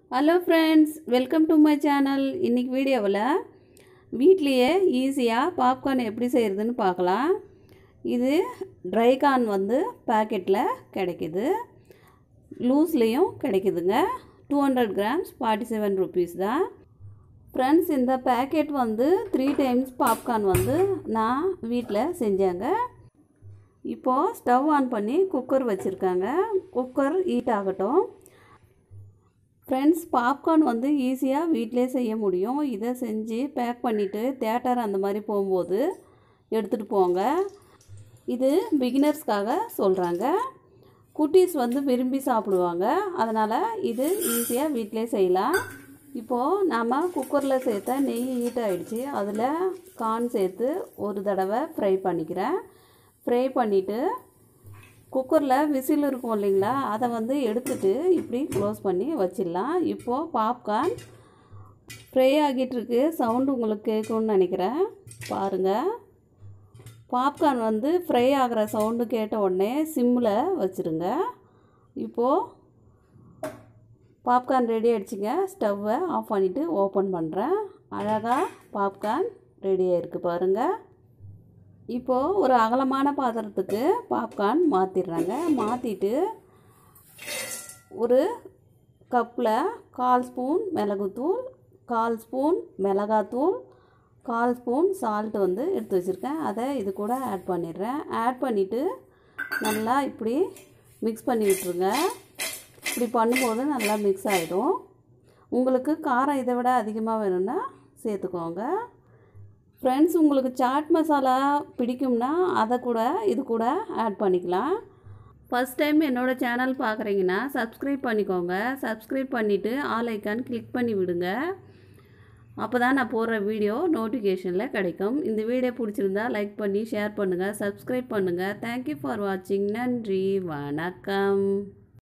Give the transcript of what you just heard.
hello friends welcome to my channel இன்றைக்கி வீடியோவில் வீட்லேயே ஈஸியாக பாப்கார்ன் எப்படி செய்கிறதுன்னு பார்க்கலாம் இது ட்ரை கார்ன் வந்து பேக்கெட்டில் கிடைக்குது லூஸ்லேயும் கிடைக்குதுங்க two hundred grams forty seven rupees தான் ஃப்ரெண்ட்ஸ் இந்த பேக்கெட் வந்து த்ரீ டைம்ஸ் பாப்கார்ன் வந்து நான் வீட்டில் செஞ்சேங்க இப்போது ஸ்டவ் ஆன் பண்ணி குக்கர் வச்சுருக்காங்க குக்கர் ஹீட் ஆகட்டும் ஃப்ரெண்ட்ஸ் பாப்கார்ன் வந்து ஈஸியாக வீட்டிலே செய்ய முடியும் இதை செஞ்சு பேக் பண்ணிவிட்டு தேட்டர் அந்த மாதிரி போகும்போது எடுத்துகிட்டு போங்க இது பிகினர்ஸ்க்காக சொல்கிறாங்க குட்டீஸ் வந்து விரும்பி சாப்பிடுவாங்க அதனால் இது ஈஸியாக வீட்டிலே செய்யலாம் இப்போது நாம் குக்கரில் சேர்த்த நெய் ஹீட் ஆகிடுச்சு அதில் கார்ன் சேர்த்து ஒரு தடவை ஃப்ரை பண்ணிக்கிறேன் ஃப்ரை பண்ணிவிட்டு குக்கரில் விசில் இருக்கும் இல்லைங்களா அதை வந்து எடுத்துட்டு இப்படி க்ளோஸ் பண்ணி வச்சிடலாம் இப்போது பாப்கார்ன் ஃப்ரை ஆகிட்டுருக்கு சவுண்டு உங்களுக்கு கேட்கும்னு நினைக்கிறேன் பாருங்கள் பாப்கார்ன் வந்து ஃப்ரை ஆகிற சவுண்டு கேட்ட உடனே சிம்மில் வச்சுருங்க இப்போது பாப்கார்ன் ரெடி ஆகிடுச்சிங்க ஸ்டவ்வை ஆஃப் பண்ணிவிட்டு ஓப்பன் பண்ணுறேன் அழகாக பாப்கார்ன் ரெடியாக இருக்குது பாருங்கள் இப்போது ஒரு அகலமான பாத்திரத்துக்கு பாப்கார்ன் மாற்றிடுறாங்க மாற்றிட்டு ஒரு கப்பில் கால் ஸ்பூன் மிளகுத்தூள் கால் ஸ்பூன் மிளகாத்தூள் கால் ஸ்பூன் சால்ட் வந்து எடுத்து வச்சுருக்கேன் அதை இது கூட ஆட் பண்ணிடுறேன் ஆட் பண்ணிவிட்டு நல்லா இப்படி மிக்ஸ் பண்ணி விட்டுருங்க இப்படி பண்ணும்போது நல்லா மிக்ஸ் ஆகிடும் உங்களுக்கு காரம் இதை விட அதிகமாக வேணும்னா சேர்த்துக்கோங்க ஃப்ரெண்ட்ஸ் உங்களுக்கு சாட் மசாலா பிடிக்கும்னா அதை கூட இது கூட ஆட் பண்ணிக்கலாம் ஃபஸ்ட் டைம் என்னோடய சேனல் பார்க்குறீங்கன்னா சப்ஸ்கிரைப் பண்ணிக்கோங்க சப்ஸ்கிரைப் பண்ணிவிட்டு ஆல் ஐக்கான் கிளிக் பண்ணி விடுங்க அப்போ தான் நான் போடுற வீடியோ நோட்டிஃபிகேஷனில் கிடைக்கும் இந்த வீடியோ பிடிச்சிருந்தா லைக் பண்ணி ஷேர் பண்ணுங்கள் சப்ஸ்கிரைப் பண்ணுங்கள் தேங்க்யூ ஃபார் வாட்சிங் நன்றி வணக்கம்